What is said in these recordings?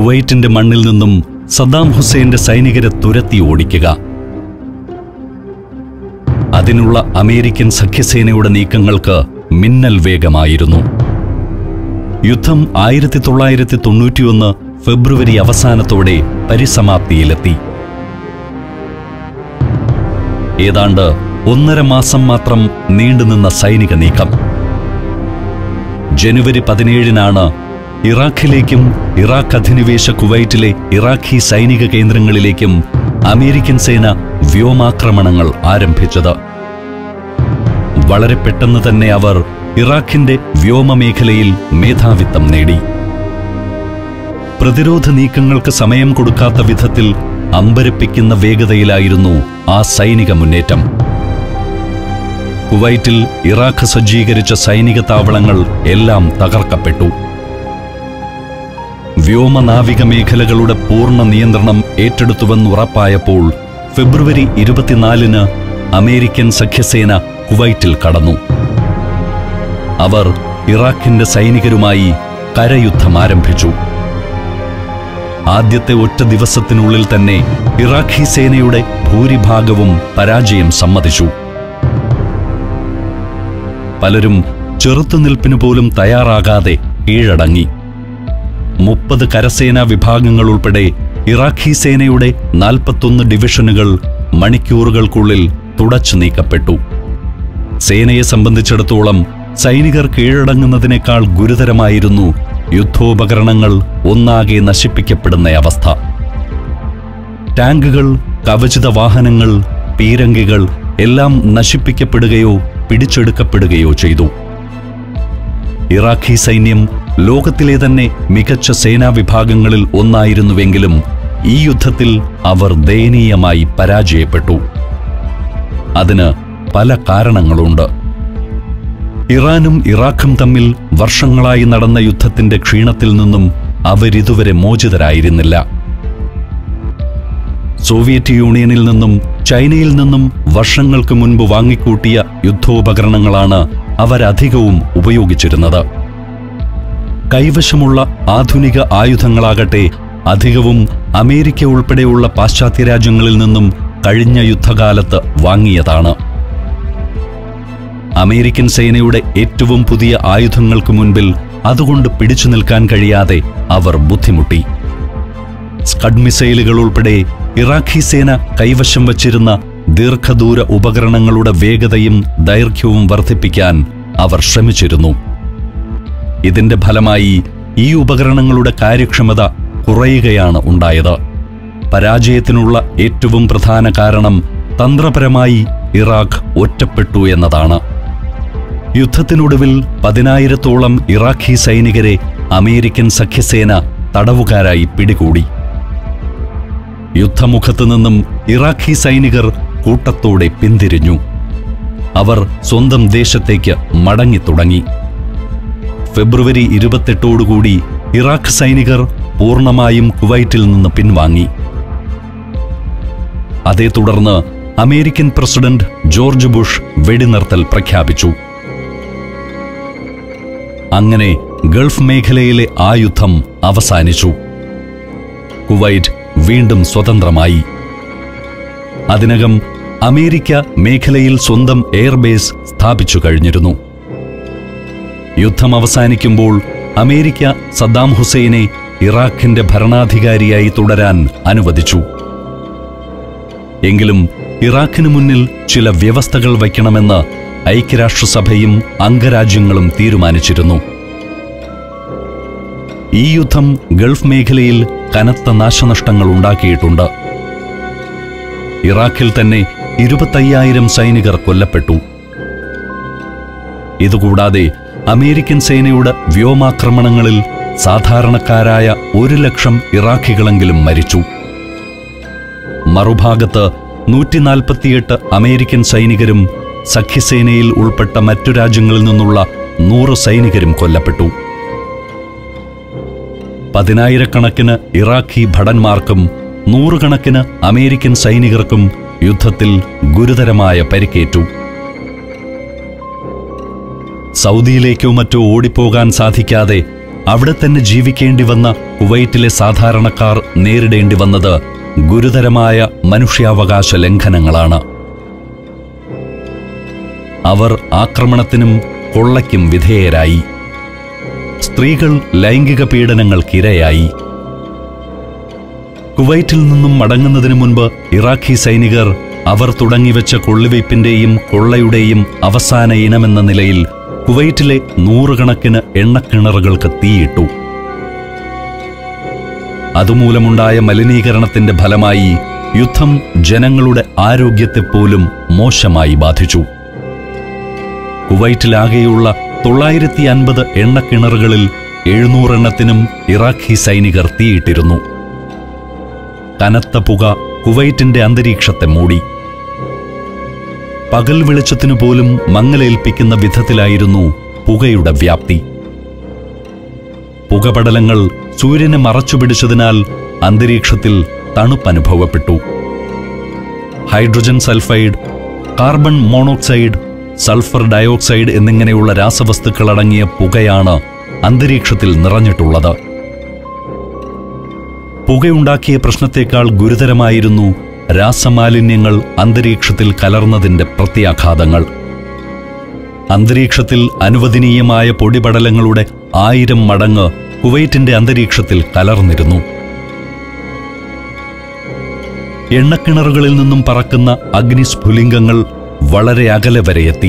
കുവൈറ്റിന്റെ മണ്ണിൽ നിന്നും സദ്ദാം ഹുസൈന്റെ സൈനികരെ തുരത്തി ഓടിക്കുക അതിനുള്ള അമേരിക്കൻ സഖ്യസേനയുടെ നീക്കങ്ങൾക്ക് മിന്നൽ വേഗമായിരുന്നു യുദ്ധം ആയിരത്തി തൊള്ളായിരത്തി തൊണ്ണൂറ്റിയൊന്ന് ഫെബ്രുവരി അവസാനത്തോടെ പരിസമാപ്തിയിലെത്തി ഏതാണ്ട് ഒന്നര മാസം മാത്രം നീണ്ടുനിന്ന സൈനിക നീക്കം ജനുവരി പതിനേഴിനാണ് ഇറാഖിലേക്കും ഇറാഖ് അധിനിവേശ കുവൈറ്റിലെ ഇറാഖി സൈനിക കേന്ദ്രങ്ങളിലേക്കും അമേരിക്കൻ സേന വ്യോമാക്രമണങ്ങൾ ആരംഭിച്ചത് വളരെ പെട്ടെന്ന് തന്നെ അവർ ഇറാഖിന്റെ വ്യോമമേഖലയിൽ മേധാവിത്വം നേടി പ്രതിരോധ നീക്കങ്ങൾക്ക് സമയം കൊടുക്കാത്ത വിധത്തിൽ അമ്പരപ്പിക്കുന്ന വേഗതയിലായിരുന്നു ആ സൈനിക മുന്നേറ്റം കുവൈറ്റിൽ ഇറാഖ് സജ്ജീകരിച്ച സൈനിക താവളങ്ങൾ എല്ലാം തകർക്കപ്പെട്ടു വ്യോമനാവിക മേഖലകളുടെ പൂർണ്ണ നിയന്ത്രണം ഏറ്റെടുത്തുവെന്ന് ഉറപ്പായപ്പോൾ ഫെബ്രുവരി ഇരുപത്തിനാലിന് അമേരിക്കൻ സഖ്യസേന കുവൈറ്റിൽ കടന്നു അവർ ഇറാഖിന്റെ സൈനികരുമായി കരയുദ്ധം ആരംഭിച്ചു ആദ്യത്തെ ഒറ്റ ദിവസത്തിനുള്ളിൽ തന്നെ ഇറാഖി സേനയുടെ ഭൂരിഭാഗവും പരാജയം സമ്മതിച്ചു പലരും ചെറുത്തുനിൽപ്പിനു പോലും തയ്യാറാകാതെ കീഴടങ്ങി മുപ്പത് കരസേനാ വിഭാഗങ്ങൾ ഉൾപ്പെടെ ഇറാഖി സേനയുടെ നാൽപ്പത്തൊന്ന് ഡിവിഷനുകൾ മണിക്കൂറുകൾക്കുള്ളിൽ തുടച്ചു നീക്കപ്പെട്ടു സേനയെ സംബന്ധിച്ചിടത്തോളം സൈനികർ കീഴടങ്ങുന്നതിനേക്കാൾ ഗുരുതരമായിരുന്നു യുദ്ധോപകരണങ്ങൾ ഒന്നാകെ നശിപ്പിക്കപ്പെടുന്ന അവസ്ഥ ടാങ്കുകൾ കവചിത വാഹനങ്ങൾ പീരങ്കികൾ എല്ലാം നശിപ്പിക്കപ്പെടുകയോ പിടിച്ചെടുക്കപ്പെടുകയോ ചെയ്തു ഇറാഖി സൈന്യം ലോകത്തിലെ തന്നെ മികച്ച സേനാ വിഭാഗങ്ങളിൽ ഒന്നായിരുന്നുവെങ്കിലും ഈ യുദ്ധത്തിൽ അവർ ദയനീയമായി പരാജയപ്പെട്ടു അതിന് പല കാരണങ്ങളുണ്ട് ഇറാനും ഇറാഖും തമ്മിൽ വർഷങ്ങളായി നടന്ന യുദ്ധത്തിന്റെ ക്ഷീണത്തിൽ നിന്നും അവരിതുവരെ മോചിതരായിരുന്നില്ല സോവിയറ്റ് യൂണിയനിൽ നിന്നും ചൈനയിൽ നിന്നും വർഷങ്ങൾക്ക് മുൻപ് വാങ്ങിക്കൂട്ടിയ യുദ്ധോപകരണങ്ങളാണ് അവരധികവും ഉപയോഗിച്ചിരുന്നത് കൈവശമുള്ള ആധുനിക ആയുധങ്ങളാകട്ടെ അധികവും അമേരിക്ക ഉൾപ്പെടെയുള്ള പാശ്ചാത്യ രാജ്യങ്ങളിൽ നിന്നും കഴിഞ്ഞ യുദ്ധകാലത്ത് വാങ്ങിയതാണ് അമേരിക്കൻ സേനയുടെ ഏറ്റവും പുതിയ ആയുധങ്ങൾക്ക് മുൻപിൽ അതുകൊണ്ട് പിടിച്ചു നിൽക്കാൻ കഴിയാതെ അവർ ബുദ്ധിമുട്ടി സ്കഡ് മിസൈലുകൾ ഉൾപ്പെടെ ഇറാഖി സേന കൈവശം വച്ചിരുന്ന ദീർഘദൂര ഉപകരണങ്ങളുടെ വേഗതയും ദൈർഘ്യവും വർദ്ധിപ്പിക്കാൻ അവർ ശ്രമിച്ചിരുന്നു ഇതിന്റെ ഫലമായി ഈ ഉപകരണങ്ങളുടെ കാര്യക്ഷമത കുറയുകയാണ് ഉണ്ടായത് പരാജയത്തിനുള്ള ഏറ്റവും പ്രധാന കാരണം തന്ത്രപരമായി ഇറാഖ് ഒറ്റപ്പെട്ടു എന്നതാണ് യുദ്ധത്തിനൊടുവിൽ പതിനായിരത്തോളം ഇറാഖി സൈനികരെ അമേരിക്കൻ സഖ്യസേന തടവുകാരായി പിടികൂടി യുദ്ധമുഖത്തു നിന്നും ഇറാഖി സൈനികർ കൂട്ടത്തോടെ പിന്തിരിഞ്ഞു അവർ സ്വന്തം ദേശത്തേക്ക് മടങ്ങിത്തുടങ്ങി ഫെബ്രുവരി ഇരുപത്തെട്ടോടുകൂടി ഇറാഖ് സൈനികർ പൂർണ്ണമായും കുവൈറ്റിൽ നിന്ന് പിൻവാങ്ങി അതേ തുടർന്ന് അമേരിക്കൻ പ്രസിഡന്റ് ജോർജ് ബുഷ് വെടിനിർത്തൽ പ്രഖ്യാപിച്ചു അങ്ങനെ ഗൾഫ് മേഖലയിലെ ആ യുദ്ധം അവസാനിച്ചു കുവൈറ്റ് വീണ്ടും സ്വതന്ത്രമായി അതിനകം അമേരിക്ക മേഖലയിൽ സ്വന്തം എയർബേസ് സ്ഥാപിച്ചു കഴിഞ്ഞിരുന്നു യുദ്ധം അവസാനിക്കുമ്പോൾ അമേരിക്ക സദ്ദാം ഹുസൈനെ ഇറാഖിന്റെ ഭരണാധികാരിയായി തുടരാൻ അനുവദിച്ചു എങ്കിലും ഇറാഖിനു മുന്നിൽ ചില വ്യവസ്ഥകൾ വയ്ക്കണമെന്ന് ഐക്യരാഷ്ട്രസഭയും അംഗരാജ്യങ്ങളും തീരുമാനിച്ചിരുന്നു ഈ യുദ്ധം ഗൾഫ് മേഖലയിൽ കനത്ത നാശനഷ്ടങ്ങൾ ഉണ്ടാക്കിയിട്ടുണ്ട് ഇറാഖിൽ തന്നെ ഇരുപത്തയ്യായിരം സൈനികർ കൊല്ലപ്പെട്ടു ഇതുകൂടാതെ അമേരിക്കൻ സേനയുടെ വ്യോമാക്രമണങ്ങളിൽ സാധാരണക്കാരായ ഒരു ലക്ഷം ഇറാഖികളെങ്കിലും മരിച്ചു മറുഭാഗത്ത് നൂറ്റിനാൽപ്പത്തിയെട്ട് അമേരിക്കൻ സൈനികരും സഖ്യസേനയിൽ ഉൾപ്പെട്ട മറ്റു രാജ്യങ്ങളിൽ നിന്നുള്ള നൂറ് സൈനികരും കൊല്ലപ്പെട്ടു പതിനായിരക്കണക്കിന് ഇറാഖി ഭടന്മാർക്കും നൂറുകണക്കിന് അമേരിക്കൻ സൈനികർക്കും യുദ്ധത്തിൽ ഗുരുതരമായ പരിക്കേറ്റു സൗദിയിലേക്കോ മറ്റോ ഓടിപ്പോകാൻ സാധിക്കാതെ അവിടെ തന്നെ ജീവിക്കേണ്ടി വന്ന കുവൈറ്റിലെ സാധാരണക്കാർ നേരിടേണ്ടി വന്നത് ഗുരുതരമായ മനുഷ്യാവകാശ ലംഘനങ്ങളാണ് അവർ ആക്രമണത്തിനും കൊള്ളയ്ക്കും വിധേയരായി സ്ത്രീകൾ ലൈംഗിക പീഡനങ്ങൾക്കിരയായി കുവൈറ്റിൽ നിന്നും മടങ്ങുന്നതിനു മുൻപ് ഇറാഖി സൈനികർ അവർ തുടങ്ങിവെച്ച കൊള്ളിവയ്പ്പിന്റെയും കൊള്ളയുടെയും അവസാന ഇനമെന്ന നിലയിൽ കുവൈറ്റിലെ നൂറുകണക്കിന് എണ്ണക്കിണറുകൾക്ക് തീയിട്ടു അതുമൂലമുണ്ടായ മലിനീകരണത്തിന്റെ ഫലമായി യുദ്ധം ജനങ്ങളുടെ ആരോഗ്യത്തെപ്പോലും മോശമായി ബാധിച്ചു കുവൈറ്റിലാകെയുള്ള തൊള്ളായിരത്തി അൻപത് എണ്ണക്കിണറുകളിൽ എഴുന്നൂറെണ്ണത്തിനും ഇറാഖി സൈനികർ തീയിട്ടിരുന്നു കനത്ത പുക കുവൈറ്റിന്റെ അന്തരീക്ഷത്തെ മൂടി പകൽ വെളിച്ചത്തിനു പോലും മങ്ങലേൽപ്പിക്കുന്ന വിധത്തിലായിരുന്നു പുകയുടെ വ്യാപ്തി പുകപടലങ്ങൾ സൂര്യനെ മറച്ചുപിടിച്ചതിനാൽ അന്തരീക്ഷത്തിൽ തണുപ്പനുഭവപ്പെട്ടു hydrogen sulphide carbon monoxide sulphur dioxide എന്നിങ്ങനെയുള്ള രാസവസ്തുക്കൾ അടങ്ങിയ പുകയാണ് അന്തരീക്ഷത്തിൽ നിറഞ്ഞിട്ടുള്ളത് പുകയുണ്ടാക്കിയ പ്രശ്നത്തേക്കാൾ ഗുരുതരമായിരുന്നു രാസമാലിന്യങ്ങൾ അന്തരീക്ഷത്തിൽ കലർന്നതിന്റെ പ്രത്യാഘാതങ്ങൾ അന്തരീക്ഷത്തിൽ അനുവദനീയമായ പൊടിപടലങ്ങളുടെ ആയിരം മടങ്ങ് കുവൈറ്റിന്റെ അന്തരീക്ഷത്തിൽ കലർന്നിരുന്നു എണ്ണക്കിണറുകളിൽ നിന്നും പറക്കുന്ന അഗ്നിസ്ഫുലിംഗങ്ങൾ വളരെ അകലെ വരെ എത്തി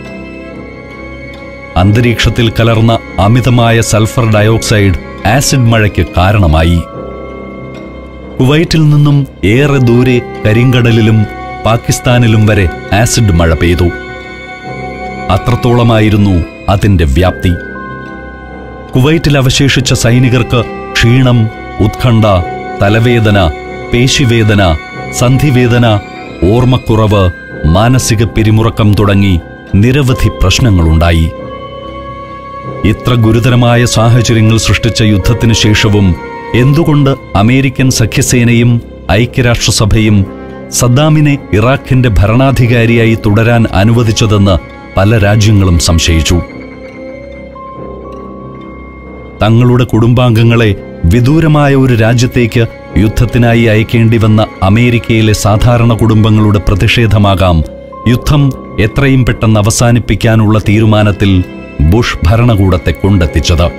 അന്തരീക്ഷത്തിൽ കലർന്ന അമിതമായ സൾഫർ ഡയോക്സൈഡ് ആസിഡ് മഴയ്ക്ക് കാരണമായി കുവൈറ്റിൽ നിന്നും ഏറെ ദൂരെ കരിങ്കടലിലും പാകിസ്ഥാനിലും വരെ ആസിഡ് മഴ പെയ്തു അത്രത്തോളമായിരുന്നു അതിന്റെ വ്യാപ്തി കുവൈറ്റിൽ അവശേഷിച്ച സൈനികർക്ക് ക്ഷീണം ഉത്കണ്ഠ തലവേദന പേശിവേദന സന്ധിവേദന ഓർമ്മക്കുറവ് മാനസിക പിരിമുറക്കം തുടങ്ങി നിരവധി പ്രശ്നങ്ങളുണ്ടായി ഇത്ര ഗുരുതരമായ സാഹചര്യങ്ങൾ സൃഷ്ടിച്ച യുദ്ധത്തിനു ശേഷവും എന്തുകൊണ്ട് അമേരിക്കൻ സഖ്യസേനയും ഐക്യരാഷ്ട്രസഭയും സദ്ദാമിനെ ഇറാഖിന്റെ ഭരണാധികാരിയായി തുടരാൻ അനുവദിച്ചതെന്ന് പല രാജ്യങ്ങളും സംശയിച്ചു തങ്ങളുടെ കുടുംബാംഗങ്ങളെ വിദൂരമായ ഒരു രാജ്യത്തേക്ക് യുദ്ധത്തിനായി അയക്കേണ്ടി വന്ന അമേരിക്കയിലെ സാധാരണ കുടുംബങ്ങളുടെ പ്രതിഷേധമാകാം യുദ്ധം എത്രയും പെട്ടെന്ന് അവസാനിപ്പിക്കാനുള്ള തീരുമാനത്തിൽ ബുഷ് ഭരണകൂടത്തെ കൊണ്ടെത്തിച്ചത്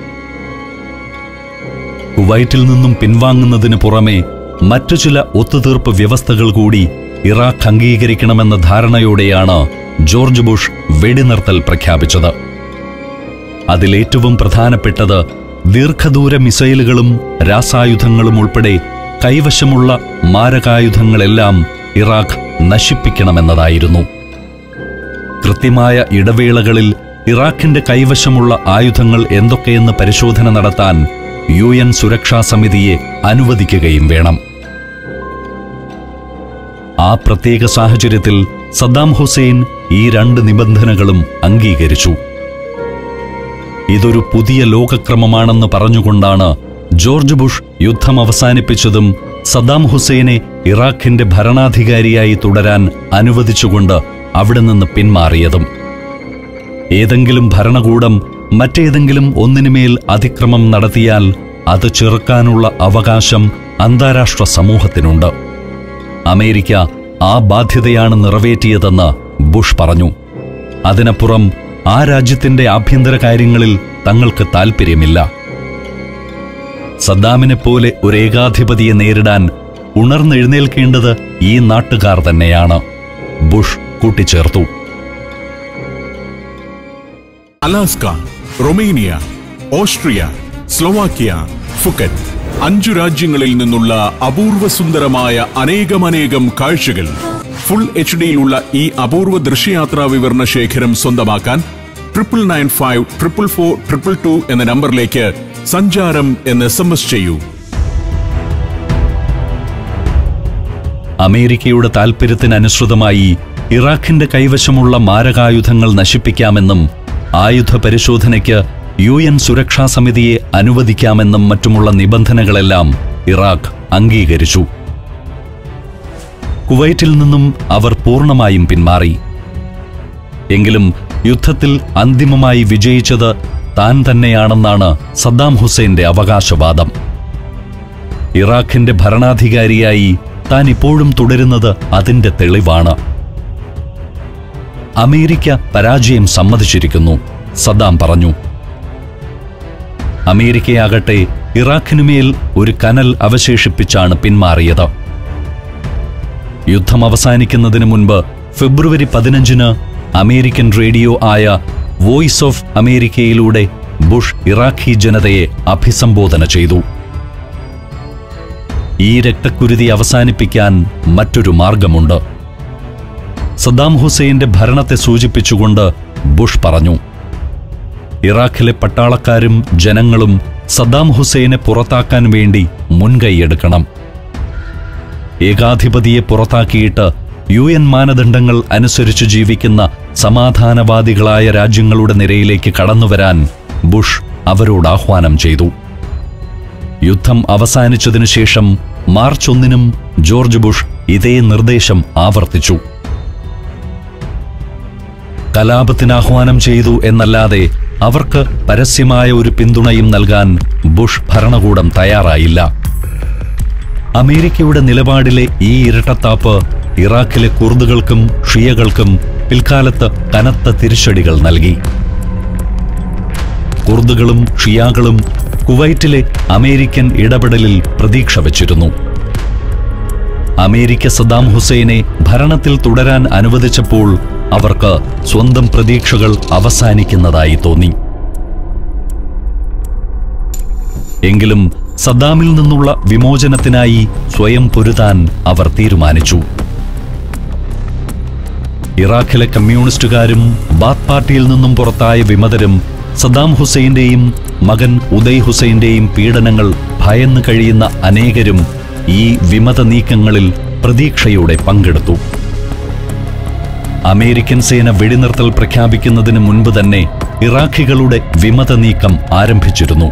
കുവൈറ്റിൽ നിന്നും പിൻവാങ്ങുന്നതിന് പുറമെ മറ്റു ചില ഒത്തുതീർപ്പ് വ്യവസ്ഥകൾ കൂടി ഇറാഖ് അംഗീകരിക്കണമെന്ന ധാരണയോടെയാണ് ജോർജ് ബുഷ് വെടിനിർത്തൽ പ്രഖ്യാപിച്ചത് അതിലേറ്റവും പ്രധാനപ്പെട്ടത് ദീർഘദൂര മിസൈലുകളും രാസായുധങ്ങളും ഉൾപ്പെടെ കൈവശമുള്ള മാരകായുധങ്ങളെല്ലാം ഇറാഖ് നശിപ്പിക്കണമെന്നതായിരുന്നു കൃത്യമായ ഇടവേളകളിൽ ഇറാഖിന്റെ കൈവശമുള്ള ആയുധങ്ങൾ എന്തൊക്കെയെന്ന് പരിശോധന നടത്താൻ യു എൻ സുരക്ഷാ സമിതിയെ അനുവദിക്കുകയും വേണം ആ പ്രത്യേക സാഹചര്യത്തിൽ സദ്ദാം ഹുസൈൻ ഈ രണ്ട് നിബന്ധനകളും അംഗീകരിച്ചു ഇതൊരു പുതിയ ലോകക്രമമാണെന്ന് പറഞ്ഞുകൊണ്ടാണ് ജോർജ് ബുഷ് യുദ്ധം അവസാനിപ്പിച്ചതും സദ്ദാം ഹുസൈനെ ഇറാഖിന്റെ ഭരണാധികാരിയായി തുടരാൻ അനുവദിച്ചുകൊണ്ട് അവിടെ നിന്ന് പിന്മാറിയതും ഏതെങ്കിലും ഭരണകൂടം മറ്റേതെങ്കിലും ഒന്നിനുമേൽ അതിക്രമം നടത്തിയാൽ അത് ചെറുക്കാനുള്ള അവകാശം അന്താരാഷ്ട്ര സമൂഹത്തിനുണ്ട് അമേരിക്ക ആ ബാധ്യതയാണ് നിറവേറ്റിയതെന്ന് ബുഷ് പറഞ്ഞു അതിനപ്പുറം ആ രാജ്യത്തിന്റെ ആഭ്യന്തര കാര്യങ്ങളിൽ തങ്ങൾക്ക് താൽപ്പര്യമില്ല സദ്ദാമിനെ പോലെ ഒരു ഏകാധിപതിയെ നേരിടാൻ ഉണർന്നെഴുന്നേൽക്കേണ്ടത് ഈ നാട്ടുകാർ തന്നെയാണ് ബുഷ് കൂട്ടിച്ചേർത്തു Alaska Romania Austria Slovakia Phuket അഞ്ചു രാജ്യങ്ങളിൽ നിന്നുള്ള അപൂർവ സുന്ദരമായ അനേകമനേകം കാഴ്ചകൾ ഫുൾ എച്ച് ഡിയിലുള്ള ഈ അപൂർവ ദൃശ്യയാത്രാ വിവരണ ശേഖരം സ്വന്തമാക്കാൻ triple nine five triple four triple two എന്ന നമ്പറിലേക്ക് സഞ്ചാരം എന്ന് എസ് എം എസ് ചെയ്യൂ അമേരിക്കയുടെ താൽപ്പര്യത്തിനനുസൃതമായി ഇറാഖിന്റെ കൈവശമുള്ള മാരകായുധങ്ങൾ നശിപ്പിക്കാമെന്നും ആയുധ പരിശോധനയ്ക്ക് യു എൻ സുരക്ഷാ സമിതിയെ അനുവദിക്കാമെന്നും മറ്റുമുള്ള നിബന്ധനകളെല്ലാം ഇറാഖ് അംഗീകരിച്ചു കുവൈറ്റിൽ നിന്നും അവർ പൂർണ്ണമായും പിന്മാറി എങ്കിലും യുദ്ധത്തിൽ അന്തിമമായി വിജയിച്ചത് താൻ തന്നെയാണെന്നാണ് സദ്ദാം ഹുസൈന്റെ അവകാശവാദം ഇറാഖിന്റെ ഭരണാധികാരിയായി താൻ ഇപ്പോഴും തുടരുന്നത് അതിന്റെ തെളിവാണ് അമേരിക്ക പരാജയം സമ്മതിച്ചിരിക്കുന്നു സദ്ദാം പറഞ്ഞു അമേരിക്കയാകട്ടെ ഇറാഖിനുമേൽ ഒരു കനൽ അവശേഷിപ്പിച്ചാണ് പിന്മാറിയത് യുദ്ധം അവസാനിക്കുന്നതിന് മുൻപ് ഫെബ്രുവരി പതിനഞ്ചിന് അമേരിക്കൻ റേഡിയോ ആയ വോയിസ് ഓഫ് അമേരിക്കയിലൂടെ ബുഷ് ഇറാഖി ജനതയെ അഭിസംബോധന ചെയ്തു ഈ രക്തക്കുരുതി അവസാനിപ്പിക്കാൻ മറ്റൊരു മാർഗമുണ്ട് സദ്ദാം ഹുസൈന്റെ ഭരണത്തെ സൂചിപ്പിച്ചുകൊണ്ട് ബുഷ് പറഞ്ഞു ഇറാഖിലെ പട്ടാളക്കാരും ജനങ്ങളും സദ്ദാം ഹുസൈനെ പുറത്താക്കാൻ വേണ്ടി മുൻകൈയെടുക്കണം ഏകാധിപതിയെ പുറത്താക്കിയിട്ട് യു എൻ മാനദണ്ഡങ്ങൾ അനുസരിച്ച് ജീവിക്കുന്ന സമാധാനവാദികളായ രാജ്യങ്ങളുടെ നിരയിലേക്ക് കടന്നുവരാൻ ബുഷ് അവരോട് ആഹ്വാനം ചെയ്തു യുദ്ധം അവസാനിച്ചതിനു ശേഷം മാർച്ച് ഒന്നിനും ജോർജ് ബുഷ് ഇതേ നിർദ്ദേശം ആവർത്തിച്ചു കലാപത്തിന് ആഹ്വാനം ചെയ്തു എന്നല്ലാതെ അവർക്ക് പരസ്യമായ ഒരു പിന്തുണയും നൽകാൻ ബുഷ് ഭരണകൂടം തയ്യാറായില്ല അമേരിക്കയുടെ നിലപാടിലെ ഈ ഇരട്ടത്താപ്പ് ഇറാഖിലെ കുർദുകൾക്കും ഷിയകൾക്കും പിൽക്കാലത്ത് കനത്ത തിരിച്ചടികൾ നൽകി കുർദുകളും ഷിയാകളും കുവൈറ്റിലെ അമേരിക്കൻ ഇടപെടലിൽ പ്രതീക്ഷ വച്ചിരുന്നു അമേരിക്ക സദ്ദാം ഹുസൈനെ ഭരണത്തിൽ തുടരാൻ അനുവദിച്ചപ്പോൾ അവർക്ക് സ്വന്തം പ്രതീക്ഷകൾ അവസാനിക്കുന്നതായി തോന്നി എങ്കിലും സദ്ദാമിൽ നിന്നുള്ള വിമോചനത്തിനായി സ്വയം പൊരുതാൻ അവർ തീരുമാനിച്ചു ഇറാഖിലെ കമ്മ്യൂണിസ്റ്റുകാരും ബാത്ത് പാർട്ടിയിൽ നിന്നും പുറത്തായ വിമതരും സദ്ദാം ഹുസൈന്റെയും മകൻ ഉദയ് ഹുസൈന്റെയും പീഡനങ്ങൾ ഭയന്ന് കഴിയുന്ന അനേകരും ഈ വിമത നീക്കങ്ങളിൽ പ്രതീക്ഷയോടെ പങ്കെടുത്തു അമേരിക്കൻ സേന വെടിനിർത്തൽ പ്രഖ്യാപിക്കുന്നതിന് മുൻപ് തന്നെ ഇറാഖികളുടെ വിമത നീക്കം ആരംഭിച്ചിരുന്നു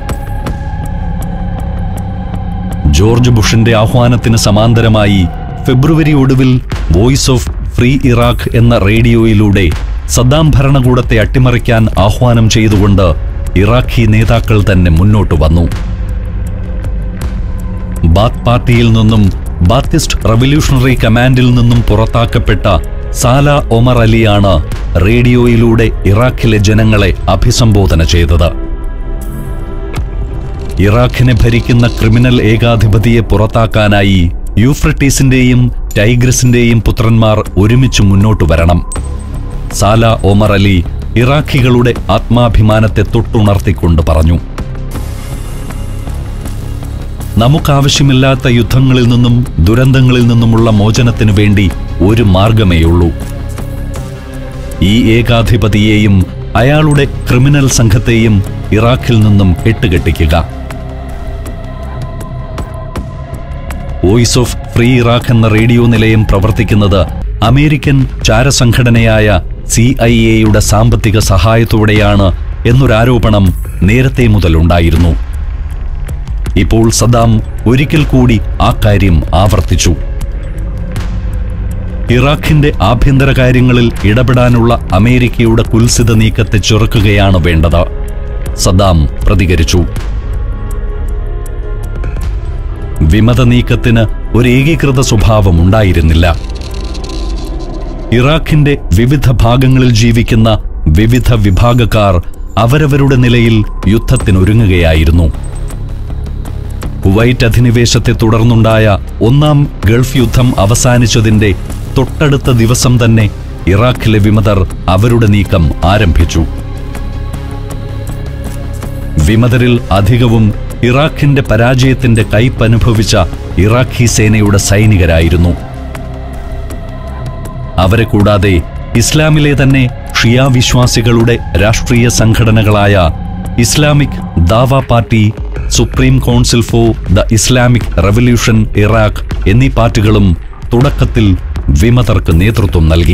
ജോർജ് ബുഷിന്റെ ആഹ്വാനത്തിന് സമാന്തരമായി ഫെബ്രുവരി ഒടുവിൽ വോയിസ് ഓഫ് ഫ്രീ ഇറാഖ് എന്ന റേഡിയോയിലൂടെ സദ്ദാം ഭരണകൂടത്തെ അട്ടിമറിക്കാൻ ആഹ്വാനം ചെയ്തുകൊണ്ട് ഇറാഖി നേതാക്കൾ തന്നെ മുന്നോട്ട് വന്നു ബാത്ത് പാർട്ടിയിൽ നിന്നും ബാത്തിസ്റ്റ് റവല്യൂഷണറി കമാൻഡിൽ നിന്നും പുറത്താക്കപ്പെട്ട സാല ഒമർ അലിയാണ് റേഡിയോയിലൂടെ ഇറാഖിലെ ജനങ്ങളെ അഭിസംബോധന ചെയ്തത് ഇറാഖിനെ ഭരിക്കുന്ന ക്രിമിനൽ ഏകാധിപതിയെ പുറത്താക്കാനായി യൂഫ്രട്ടീസിന്റെയും ടൈഗ്രസിന്റെയും പുത്രന്മാർ ഒരുമിച്ച് മുന്നോട്ടു വരണം സാല ഒമർ അലി ഇറാഖികളുടെ ആത്മാഭിമാനത്തെ തൊട്ടുണർത്തിക്കൊണ്ട് പറഞ്ഞു നമുക്കാവശ്യമില്ലാത്ത യുദ്ധങ്ങളിൽ നിന്നും ദുരന്തങ്ങളിൽ നിന്നുമുള്ള മോചനത്തിനു വേണ്ടി ഒരു മാർഗമേയുള്ളൂ ഈ ഏകാധിപതിയെയും അയാളുടെ ക്രിമിനൽ സംഘത്തെയും ഇറാഖിൽ നിന്നും കെട്ടുകെട്ടിക്കുക വോയിസ് ഓഫ് ഫ്രീ ഇറാഖ് എന്ന റേഡിയോ നിലയം പ്രവർത്തിക്കുന്നത് അമേരിക്കൻ ചാരസംഘടനയായ സി ഐ എയുടെ സാമ്പത്തിക സഹായത്തോടെയാണ് എന്നൊരാരോപണം നേരത്തെ മുതലുണ്ടായിരുന്നു ഇപ്പോൾ സദ്ദാം ഒരിക്കൽ കൂടി ആ കാര്യം ആവർത്തിച്ചു ഇറാഖിന്റെ ആഭ്യന്തര കാര്യങ്ങളിൽ ഇടപെടാനുള്ള അമേരിക്കയുടെ കുൽസിത നീക്കത്തെ ചെറുക്കുകയാണ് വേണ്ടത് സദ്ദാം പ്രതികരിച്ചു വിമത നീക്കത്തിന് ഒരു ഏകീകൃത സ്വഭാവം ഉണ്ടായിരുന്നില്ല ഇറാഖിന്റെ വിവിധ ഭാഗങ്ങളിൽ ജീവിക്കുന്ന വിവിധ വിഭാഗക്കാർ അവരവരുടെ നിലയിൽ യുദ്ധത്തിനൊരുങ്ങുകയായിരുന്നു കുവൈറ്റ് അധിനിവേശത്തെ തുടർന്നുണ്ടായ ഒന്നാം ഗൾഫ് യുദ്ധം അവസാനിച്ചതിന്റെ തൊട്ടടുത്ത ദിവസം തന്നെ ഇറാഖിലെ വിമതർ അവരുടെ നീക്കം ആരംഭിച്ചു വിമതരിൽ അധികവും ഇറാഖിന്റെ പരാജയത്തിന്റെ കയ്പനുഭവിച്ച ഇറാഖി സേനയുടെ സൈനികരായിരുന്നു അവരെ കൂടാതെ ഇസ്ലാമിലെ തന്നെ ഷിയ വിശ്വാസികളുടെ രാഷ്ട്രീയ സംഘടനകളായ Islamic Dawa party supreme council for the Islamic revolution Iraq എന്നീ പാർട്ടികളും തുടക്കത്തിൽ വിമതർക്ക് നേതൃത്വം നൽകി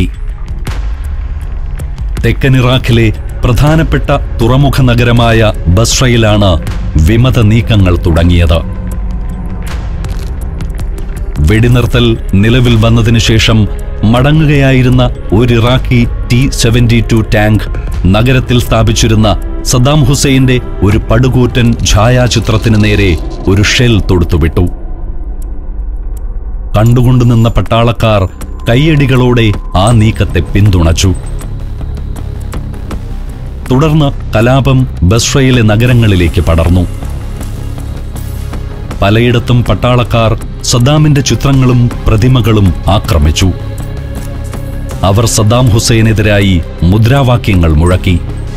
തെക്കൻ ഇറാഖിലെ പ്രധാനപ്പെട്ട തുറമുഖ നഗരമായ ബസ്രയിലാണ് വിമത നീക്കങ്ങൾ തുടങ്ങിയത് വെടിനിർത്തൽ നിലവിൽ വന്നതിനു ശേഷം മടങ്ങുകയായിരുന്ന ഒരു Iraqi T seventy two tank നഗരത്തിൽ സ്ഥാപിച്ചിരുന്ന സദ്ദാം ഹുസൈന്റെ ഒരു പടുകൂറ്റൻ ഛായാചിത്രത്തിന് നേരെ ഒരു ഷെൽ തൊടുത്തുവിട്ടു കണ്ടുകൊണ്ടു നിന്ന പട്ടാളക്കാർ കൈയടികളോടെ ആ നീക്കത്തെ പിന്തുണച്ചു തുടർന്ന് കലാപം ബസ്രയിലെ നഗരങ്ങളിലേക്ക് പടർന്നു പലയിടത്തും പട്ടാളക്കാർ സദ്ദാമിന്റെ ചിത്രങ്ങളും പ്രതിമകളും ആക്രമിച്ചു അവർ സദ്ദാം ഹുസൈനെതിരായി മുദ്രാവാക്യങ്ങൾ മുഴക്കി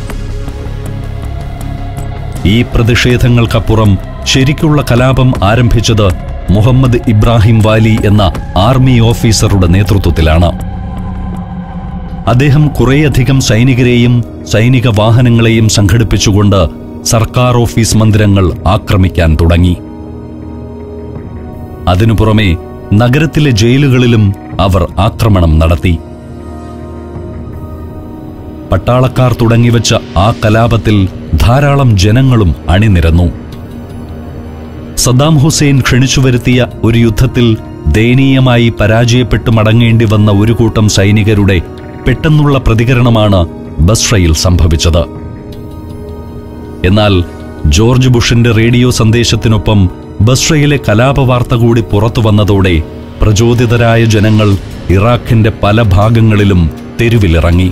ഈ പ്രതിഷേധങ്ങൾക്കപ്പുറം ശരിക്കുള്ള കലാപം ആരംഭിച്ചത് മുഹമ്മദ് ഇബ്രാഹിം വാലി എന്ന ആർമി ഓഫീസറുടെ നേതൃത്വത്തിലാണ് അദ്ദേഹം കുറേയധികം സൈനികരെയും സൈനിക വാഹനങ്ങളെയും സംഘടിപ്പിച്ചുകൊണ്ട് സർക്കാർ ഓഫീസ് മന്ദിരങ്ങൾ ആക്രമിക്കാൻ തുടങ്ങി അതിനു പുറമെ നഗരത്തിലെ ജയിലുകളിലും അവർ ആക്രമണം നടത്തി പട്ടാളക്കാർ തുടങ്ങിവെച്ച ആ കലാപത്തിൽ ധാരാളം ജനങ്ങളും അണിനിരന്നു സദ്ദാം ഹുസൈൻ ക്ഷണിച്ചുവരുത്തിയ ഒരു യുദ്ധത്തിൽ ദയനീയമായി പരാജയപ്പെട്ടു മടങ്ങേണ്ടി വന്ന ഒരു കൂട്ടം സൈനികരുടെ പെട്ടെന്നുള്ള പ്രതികരണമാണ് ബസ്രയിൽ സംഭവിച്ചത് എന്നാൽ ജോർജ് ബുഷിന്റെ റേഡിയോ സന്ദേശത്തിനൊപ്പം ബസ്രയിലെ കലാപവാർത്ത കൂടി പുറത്തു വന്നതോടെ പ്രചോദിതരായ ജനങ്ങൾ ഇറാഖിന്റെ പല ഭാഗങ്ങളിലും തെരുവിലിറങ്ങി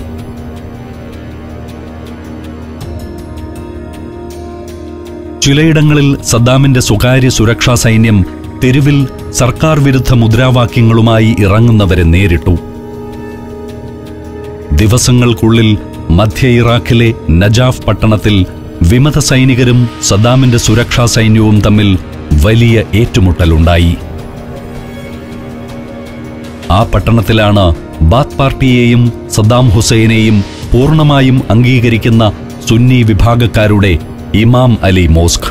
ചിലയിടങ്ങളിൽ സദ്ദാമിന്റെ സ്വകാര്യ സുരക്ഷാ സൈന്യം തെരുവിൽ സർക്കാർ വിരുദ്ധ മുദ്രാവാക്യങ്ങളുമായി ഇറങ്ങുന്നവരെ നേരിട്ടു ദിവസങ്ങൾക്കുള്ളിൽ മധ്യ ഇറാഖിലെ നജാഫ് പട്ടണത്തിൽ വിമത സൈനികരും സദ്ദാമിന്റെ സുരക്ഷാ സൈന്യവും തമ്മിൽ വലിയ ഏറ്റുമുട്ടലുണ്ടായി ആ പട്ടണത്തിലാണ് ബാത്ത് പാർട്ടിയെയും സദ്ദാം ഹുസൈനെയും പൂർണ്ണമായും അംഗീകരിക്കുന്ന സുന്നി വിഭാഗക്കാരുടെ ഇമാം അലി മോസ്ക്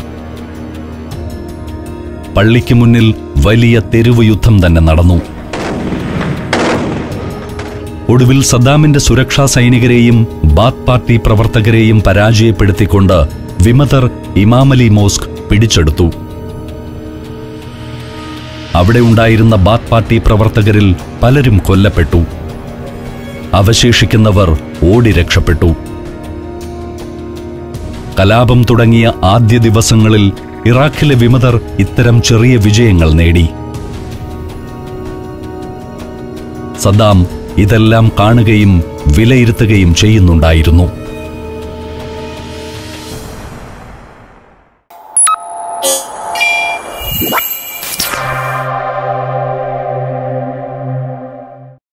പള്ളിക്ക് മുന്നിൽ വലിയ തെരുവ് യുദ്ധം തന്നെ നടന്നു ഒടുവിൽ സദ്ദാമിന്റെ സുരക്ഷാ സൈനികരെയും ബാത്ത് പാർട്ടി പ്രവർത്തകരെയും പരാജയപ്പെടുത്തിക്കൊണ്ട് വിമതർ ഇമാം അലി മോസ്ക് പിടിച്ചെടുത്തു അവിടെ ഉണ്ടായിരുന്ന ബാത്ത് പാർട്ടി പ്രവർത്തകരിൽ പലരും കൊല്ലപ്പെട്ടു അവശേഷിക്കുന്നവർ ഓടി രക്ഷപ്പെട്ടു കലാപം തുടങ്ങിയ ആദ്യ ദിവസങ്ങളിൽ ഇറാഖിലെ വിമതർ ഇത്തരം ചെറിയ വിജയങ്ങൾ നേടി സദ്ദാം ഇതെല്ലാം കാണുകയും വിലയിരുത്തുകയും ചെയ്യുന്നുണ്ടായിരുന്നു